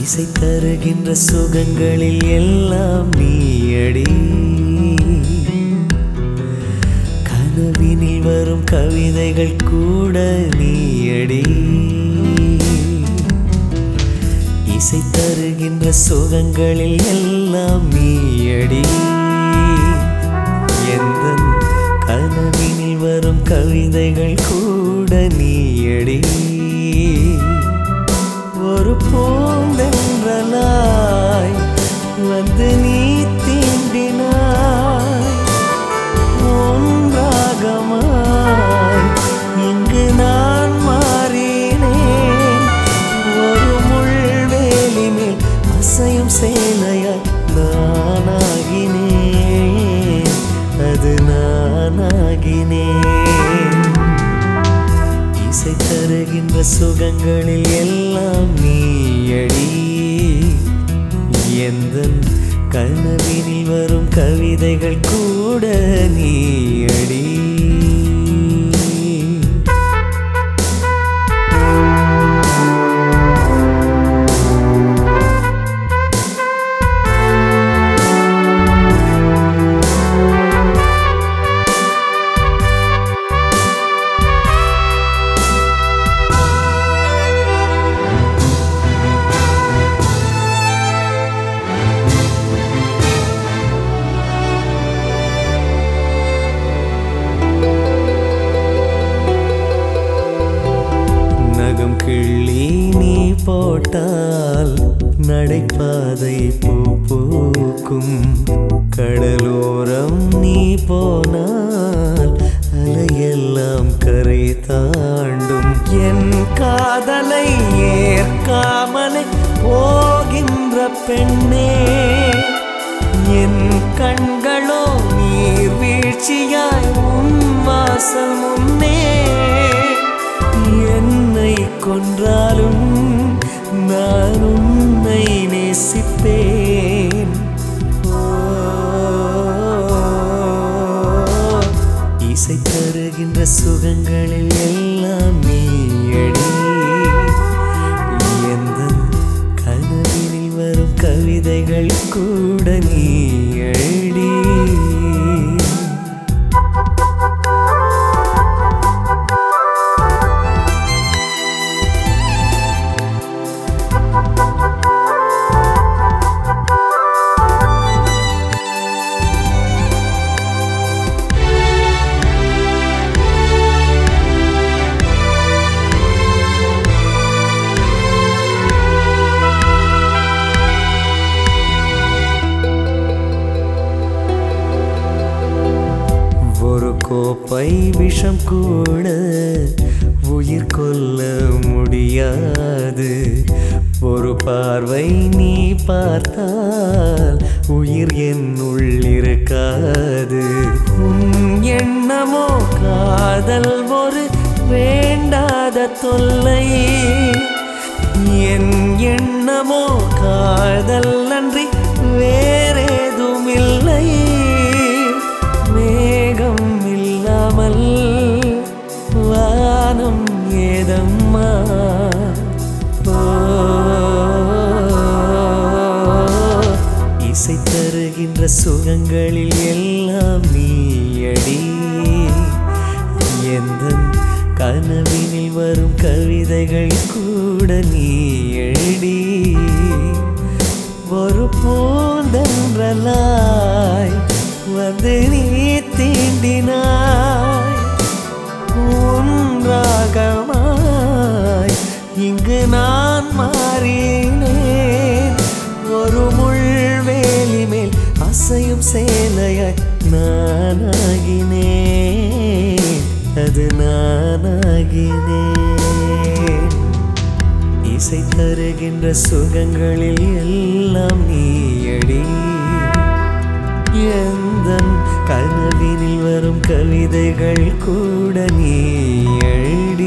இசை தருகின்ற சுகங்களில் எல்லாம் நீயடி கனவினில் வரும் கவிதைகள் கூட நீயடி இசை தருகின்ற சுகங்களில் எல்லாம் நீயடி எந்த கனவினில் வரும் கவிதைகள் கூட நீயடி ஒரு பூந்தென்றலாய் வந்து நீ தீண்டினாய் ஒன்றாகமாய் இங்கு நான் மாறினேன் ஒரு முள்வேலி மேல் அசையும் சேலையாய் நானாகினேன் அது நானாகினேன் இசை தருகின்ற சுகங்களில் எல்லாம் நீயடி எந்த கனவினில் வரும் கவிதைகள் கூட நீயடி நகம் கிள்ளி நீ போட்டால் நடைபாதை பூ பூக்கும் கடலோரம் நீ போனால் அலையெல்லாம் கரை தாண்டும் என் காதலை ஏற்காமலே போகின்ற பெண்ணே என் கண்களோ நீர் வீழ்ச்சியாய் உன் வாசல் முன்னே என்னை கொன்றாலும் நான் உன்னை நேசிப்பேன் ஓ, இசை தருகின்ற சுகங்களில் எல்லாம் நீயடி எந்த கனவினில் வரும் கவிதைகள் கூட நீயடி ஒரு கோப்பை விஷம் கூட உயிர் கொல்ல முடியாது ஒரு பார்வை நீ பார்த்தால் உயிர் என்னுள் இருக்காது உன் எண்ணமோ காதல் ஒரு வேண்டாத தொல்லை என் எண்ணமோ காதல் அன்றி வேறேதும் இல்லை மேகம் இல்லாமல் வானம் ஏதம்மா ஓ, இசை தருகின்ற சுகங்களில் எல்லாம் நீயடி எந்த கனவினில் வரும் கவிதைகள் கூட நீயடி ஒரு பூந்தன்றலாய் வந்து நீ தீண்டினாய் ஒன்றாகமாய் இங்கு நான் மாறினேன் ஒரு முள்வேலி மேல் அசையும் சேலையாய் நானாகினேன் அது நானாகினேன் இசை தருகின்ற சுகங்களில் எல்லாம் நீயடி எந்த கனவினில் வரும் கவிதைகள் கூட நீயடி